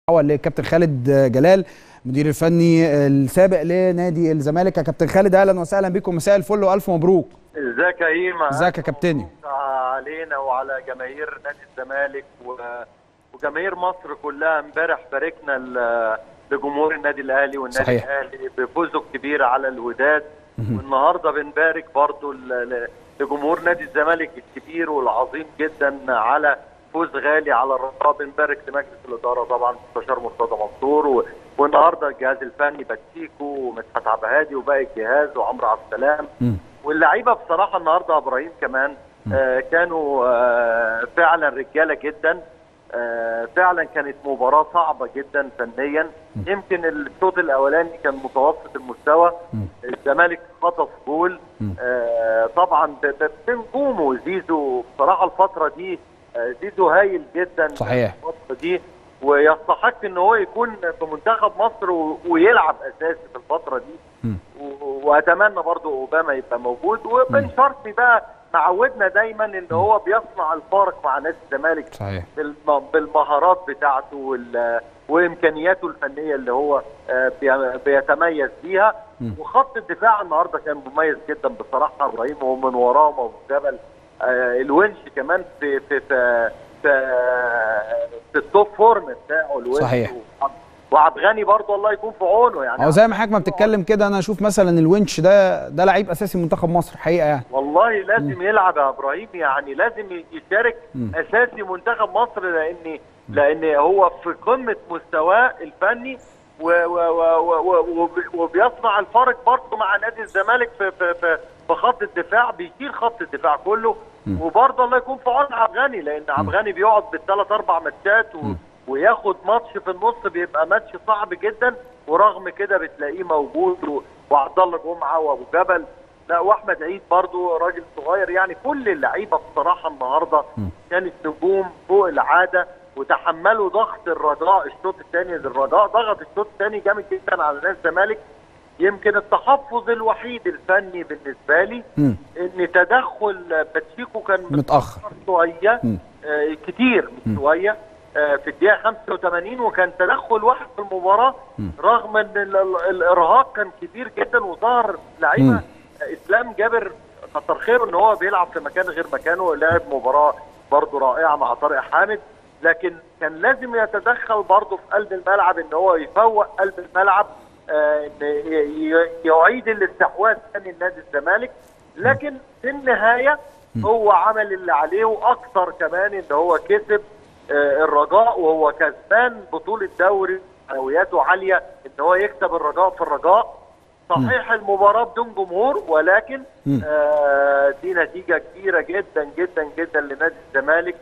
حول للكابتن خالد جلال مدير الفني السابق لنادي الزمالك يا كابتن خالد اهلا وسهلا بكم مساء الفل والف مبروك ازيك يا ايما ازيك يا كابتني علينا وعلى جماهير نادي الزمالك و... وجماهير مصر كلها امبارح باركنا ل... لجمهور النادي الاهلي والنادي صحيح. الاهلي بفوزه الكبير على الوداد والنهارده بنبارك برضو ل... لجمهور نادي الزمالك الكبير والعظيم جدا على فوز غالي على الرقابه بنبارك لمجلس الاداره طبعا مستشار مرتضى منصور و... والنهارده الجهاز الفني باتشيكو ومدحت عبد الهادي وباقي الجهاز وعمرو عبد السلام مم. واللعيبه بصراحه النهارده ابراهيم كمان آه كانوا آه فعلا رجاله جدا آه فعلا كانت مباراه صعبه جدا فنيا يمكن الشوط الاولاني كان متوسط المستوى الزمالك خطف جول آه طبعا ب- ب- بنجومه زيزو بصراحه الفتره دي آه زيزو هايل جدا صحيح. الفتره دي ويستحق ان هو يكون في منتخب مصر و- ويلعب اساسي في الفتره دي مم. و- واتمنى برضو اوباما يبقى موجود وبن شرقي بقى معودنا دايما ان هو بيصنع الفارق مع نادي الزمالك صحيح بالم- بالمهارات بتاعته وال- وامكانياته الفنيه اللي هو آه، بي- بيتميز بيها وخط الدفاع النهارده كان مميز جدا بصراحه ابراهيم ومن وراهم ابو جبل آه، الونش كمان في في في في, في التوب فورم بتاعه الونش صحيح. وعبد- وعبد غني برضه الله يكون في عونه يعني هو زي ما حضرتك ما بتتكلم كده انا اشوف مثلا الونش ده ده لعيب اساسي منتخب مصر حقيقه يعني والله لازم يلعب يا ابراهيم يعني لازم يشارك اساسي منتخب مصر لان لان هو في قمه مستواه الفني و و و و و وبيصنع الفارق برضه مع نادي الزمالك في في في, في خط الدفاع بيشيل خط الدفاع كله وبرضه الله يكون في عون عبد الغني لان عبد الغني بيقعد بالثلاث اربع ماتشات و وياخد ماتش في النص بيبقى ماتش صعب جدا ورغم كده بتلاقيه موجود و- وعبد الله جمعه وابو جبل لا واحمد عيد برضو راجل صغير يعني كل اللعيبه بصراحه النهارده كانت نجوم فوق العاده وتحملوا ضغط الرجاء الشوط الثاني الرجاء ضغط الشوط الثاني جامد جدا على نادي الزمالك يمكن التحفظ الوحيد الفني بالنسبه لي مم. ان تدخل باتشيكو كان متأخر. شويه مم. آه كتير مش شويه آه في الدقيقه 85 وكان تدخل واحد في المباراه رغم ان ال- ال- الارهاق كان كبير جدا وظهر لعيبه مم. اسلام جابر كتر خيره ان هو بيلعب في مكان غير مكانه لعب مباراه برضه رائعه مع طارق حامد لكن كان لازم يتدخل برضه في قلب الملعب ان هو يفوق قلب الملعب آه، إن ي- ي- يعيد الاستحواذ ثاني لنادي الزمالك لكن في النهايه هو عمل اللي عليه واكثر كمان ان هو كسب آه، الرجاء وهو كسبان بطوله دوري معنوياته عاليه ان هو يكسب الرجاء في الرجاء صحيح المباراه بدون جمهور ولكن آه دي نتيجه كبيره جدا جدا جدا لنادي الزمالك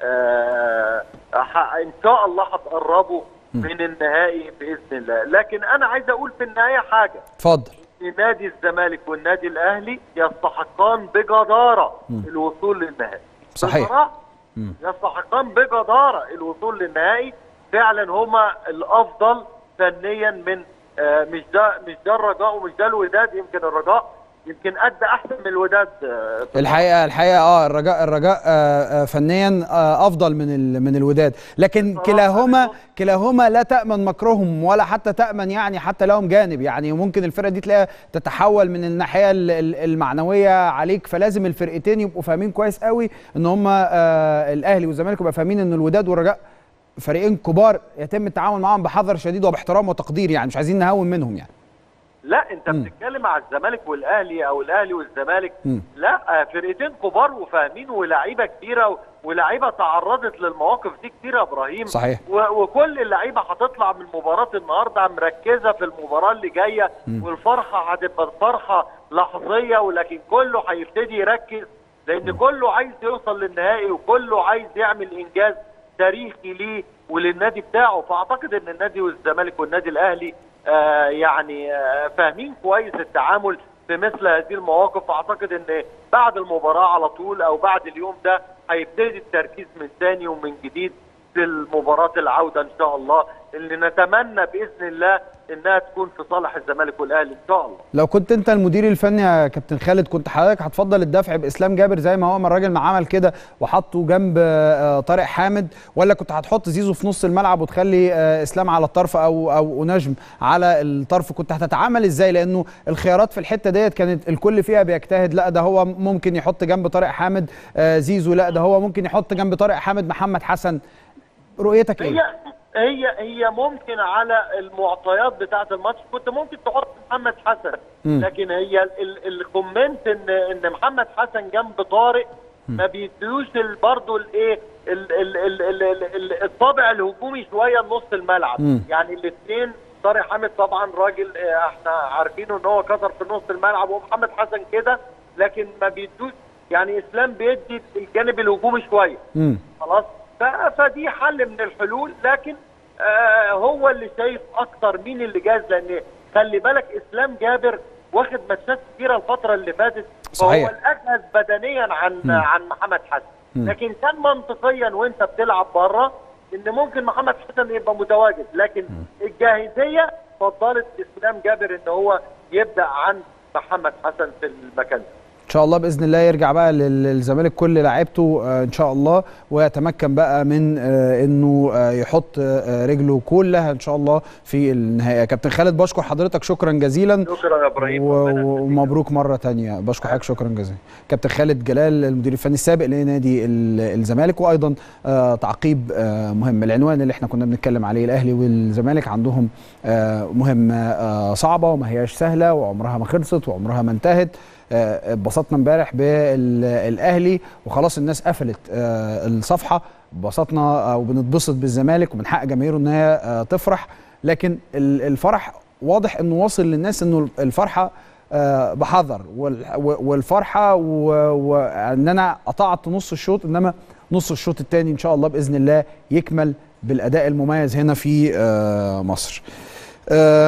آه ح- ان شاء الله هتقربوا من النهائي باذن الله لكن انا عايز اقول في النهايه حاجه اتفضل ان نادي الزمالك والنادي الاهلي يستحقان بجداره الوصول للنهائي صحيح. بصراحة يستحقان بجداره الوصول للنهائي فعلا هما الافضل فنيا من آه، مش ده مش ده الرجاء ومش ده الوداد يمكن الرجاء يمكن ادى احسن من الوداد آه، في الحقيقه الحقيقه اه الرجاء الرجاء آه آه فنيا آه افضل من ال- من الوداد لكن بصراحة كلاهما أيوة. كلاهما لا تامن مكرهم ولا حتى تامن يعني حتى لهم جانب يعني ممكن الفرقه دي تلاقيها تتحول من الناحيه ال- ال- المعنويه عليك فلازم الفرقتين يبقوا فاهمين كويس قوي ان هم آه الاهلي والزمالك يبقوا فاهمين ان الوداد والرجاء فريقين كبار يتم التعامل معاهم بحذر شديد وباحترام وتقدير يعني مش عايزين نهون منهم يعني لا انت بتتكلم على الزمالك والاهلي او الاهلي والزمالك مم. لا فرقتين كبار وفاهمين ولاعيبه كبيره ولاعيبه تعرضت للمواقف دي كتير يا ابراهيم صحيح. و- وكل اللعيبه هتطلع من مباراه النهارده مركزه في المباراه اللي جايه والفرحه هتبقى الفرحه لحظيه ولكن كله هيبتدي يركز لان كله عايز يوصل للنهائي وكله عايز يعمل انجاز تاريخي ليه وللنادي بتاعه فاعتقد ان النادي والزمالك والنادي الاهلي آه يعني آه فاهمين كويس التعامل في مثل هذه المواقف اعتقد ان بعد المباراه على طول او بعد اليوم ده هيبتدي التركيز من ثاني ومن جديد في المباراه العوده ان شاء الله اللي نتمنى باذن الله انها تكون في صالح الزمالك والاهلي ان شاء الله لو كنت انت المدير الفني يا كابتن خالد كنت حضرتك هتفضل الدفع باسلام جابر زي ما هو ما الراجل ما عمل كده وحطه جنب آه، طارق حامد ولا كنت هتحط زيزو في نص الملعب وتخلي آه، اسلام على الطرف او او نجم على الطرف كنت هتتعامل ازاي لانه الخيارات في الحته ديت كانت الكل فيها بيجتهد لا ده هو ممكن يحط جنب طارق حامد آه، زيزو لا ده هو ممكن يحط جنب طارق حامد محمد حسن رؤيتك ايه؟ هي هي هي ممكن على المعطيات بتاعه الماتش كنت ممكن تحط محمد حسن مم. لكن هي ال- ال- الكومنت ان ان محمد حسن جنب طارق ما بيديوش ال- برضه الايه ال- ال- ال- ال- ال- ال- الطابع الهجومي شويه لنص الملعب مم. يعني الاثنين طارق حامد طبعا راجل آه، احنا عارفينه ان هو كسر في نص الملعب ومحمد حسن كده لكن ما بيدوش يعني اسلام بيدي الجانب الهجومي شويه امم خلاص ف- فدي حل من الحلول لكن آه هو اللي شايف اكتر مين اللي جاهز لان خلي بالك اسلام جابر واخد ماتشات كتيره الفتره اللي فاتت فهو صحيح. الاجهز بدنيا عن مم. عن محمد حسن مم. لكن كان منطقيا وانت بتلعب بره ان ممكن محمد حسن يبقى متواجد لكن الجاهزيه فضلت اسلام جابر ان هو يبدا عن محمد حسن في المكان ده ان شاء الله باذن الله يرجع بقى لل- للزمالك كل لاعيبته آه، ان شاء الله ويتمكن بقى من آه، انه آه، يحط آه، رجله كلها ان شاء الله في النهايه كابتن خالد بشكر حضرتك شكرا جزيلا شكرا يا ابراهيم و- ربنا و- يخليك. ومبروك مره تانية بشكر حضرتك شكرا جزيلا كابتن خالد جلال المدير الفني السابق لنادي ال- الزمالك وايضا آه، تعقيب آه، مهم العنوان اللي احنا كنا بنتكلم عليه الاهلي والزمالك عندهم آه، مهمه آه، صعبه وما هياش سهله وعمرها ما خلصت وعمرها ما انتهت آه، اتبسطنا امبارح بالاهلي وخلاص الناس قفلت آه، الصفحه اتبسطنا او بنتبسط بالزمالك ومن حق جماهيره ان هي آه، تفرح لكن ال- الفرح واضح انه واصل للناس انه الفرحه آه، بحذر وال- و- والفرحه و- وان انا قطعت نص الشوط انما نص الشوط الثاني ان شاء الله باذن الله يكمل بالاداء المميز هنا في آه، مصر آه،